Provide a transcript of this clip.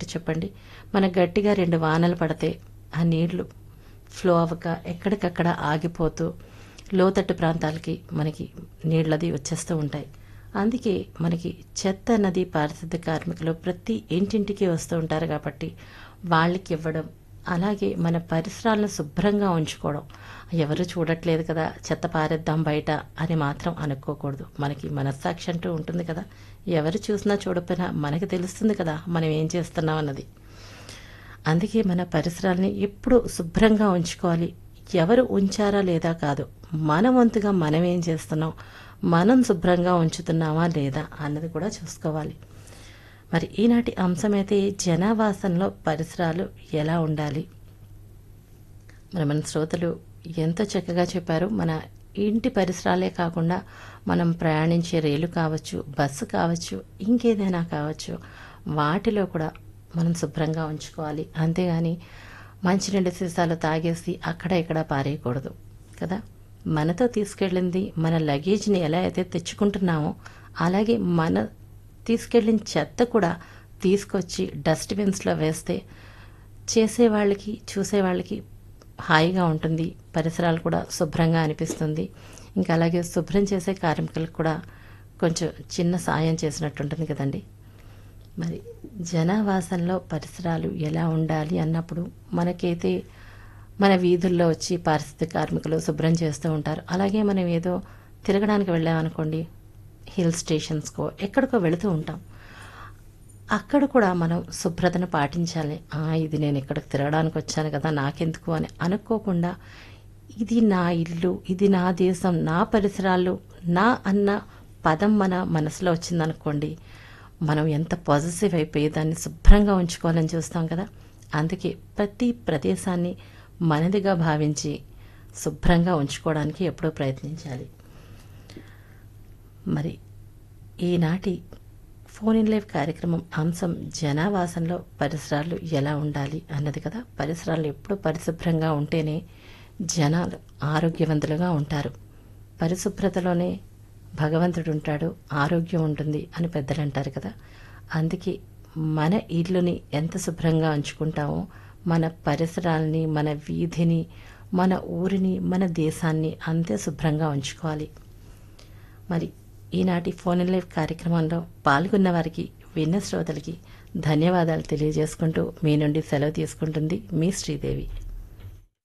చెప్పండి మన గట్టిగా రెండు వానలు పడితే ఆ నీళ్లు ఫ్లో అవ్వక ఎక్కడికక్కడ ఆగిపోతూ లోతట్టు ప్రాంతాలకి మనకి నీళ్ళది వచ్చేస్తూ ఉంటాయి అందుకే మనకి చెత్త అన్నది పారిశుద్ధ్య కార్మికులు ప్రతి ఇంటింటికి వస్తూ ఉంటారు కాబట్టి వాళ్ళకి ఇవ్వడం అలాగే మన పరిసరాలను శుభ్రంగా ఉంచుకోవడం ఎవరు చూడట్లేదు కదా చెత్త పారేద్దాం బయట అని మాత్రం అనుకోకూడదు మనకి మనస్సాక్షి అంటూ ఉంటుంది కదా ఎవరు చూసినా చూడకపోయినా మనకి తెలుస్తుంది కదా మనం ఏం చేస్తున్నాం అన్నది అందుకే మన పరిసరాలని ఎప్పుడు శుభ్రంగా ఉంచుకోవాలి ఎవరు ఉంచారా లేదా కాదు మన వంతుగా మనం ఏం చేస్తున్నాం మనం శుభ్రంగా ఉంచుతున్నామా లేదా అన్నది కూడా చూసుకోవాలి మరి ఈనాటి అంశమైతే జనావాసంలో పరిసరాలు ఎలా ఉండాలి మరి మన శ్రోతలు ఎంతో చక్కగా చెప్పారు మన ఇంటి పరిసరాలే కాకుండా మనం ప్రయాణించే రైలు కావచ్చు బస్సు కావచ్చు ఇంకేదైనా కావచ్చు వాటిలో కూడా మనం శుభ్రంగా ఉంచుకోవాలి అంతేగాని మంచినీళ్ళ సీసాలు తాగేసి అక్కడ ఇక్కడ పారేయకూడదు కదా మనతో తీసుకెళ్ళింది మన లగేజ్ని ఎలా అయితే తెచ్చుకుంటున్నామో అలాగే మన తీసుకెళ్ళిన చెత్త కూడా తీసుకొచ్చి డస్ట్బిన్స్లో వేస్తే చేసేవాళ్ళకి చూసేవాళ్ళకి హాయిగా ఉంటుంది పరిసరాలు కూడా శుభ్రంగా అనిపిస్తుంది ఇంకా అలాగే శుభ్రం చేసే కార్మికులకు కూడా కొంచెం చిన్న సాయం చేసినట్టు ఉంటుంది కదండి మరి జనావాసంలో పరిసరాలు ఎలా ఉండాలి అన్నప్పుడు మనకైతే మన వీధుల్లో వచ్చి పారిశుద్ధ్య కార్మికులు శుభ్రం చేస్తూ ఉంటారు అలాగే మనం ఏదో తిరగడానికి వెళ్ళామనుకోండి హిల్ స్టేషన్స్కో ఎక్కడికో వెళుతూ ఉంటాం అక్కడ కూడా మనం శుభ్రతను పాటించాలి "ఆ, ఇది నేను ఇక్కడికి తిరగడానికి వచ్చాను కదా నాకెందుకు అని అనుకోకుండా ఇది నా ఇల్లు ఇది నా దేశం నా పరిసరాలు నా అన్న పదం మన మనసులో వచ్చిందనుకోండి మనం ఎంత పాజిటివ్ అయిపోయి దాన్ని శుభ్రంగా ఉంచుకోవాలని చూస్తాం కదా అందుకే ప్రతి ప్రదేశాన్ని మనదిగా భావించి శుభ్రంగా ఉంచుకోవడానికి ఎప్పుడూ ప్రయత్నించాలి మరి ఈనాటి ఫోన్ ఇన్ లైవ్ కార్యక్రమం అంశం జనావాసంలో పరిసరాలు ఎలా ఉండాలి అన్నది కదా పరిసరాలు ఎప్పుడు పరిశుభ్రంగా ఉంటేనే జనాలు ఆరోగ్యవంతులుగా ఉంటారు పరిశుభ్రతలోనే భగవంతుడు ఉంటాడు ఆరోగ్యం ఉంటుంది అని పెద్దలు అంటారు కదా అందుకే మన ఇల్లుని ఎంత శుభ్రంగా ఉంచుకుంటామో మన పరిసరాలని మన వీధిని మన ఊరిని మన దేశాన్ని అంతే శుభ్రంగా ఉంచుకోవాలి మరి ఈనాటి ఫోన్ ఇన్ లైవ్ కార్యక్రమంలో పాల్గొన్న వారికి విన్న శ్రోతలకి ధన్యవాదాలు తెలియజేసుకుంటూ మీ నుండి సెలవు తీసుకుంటుంది మీ శ్రీదేవి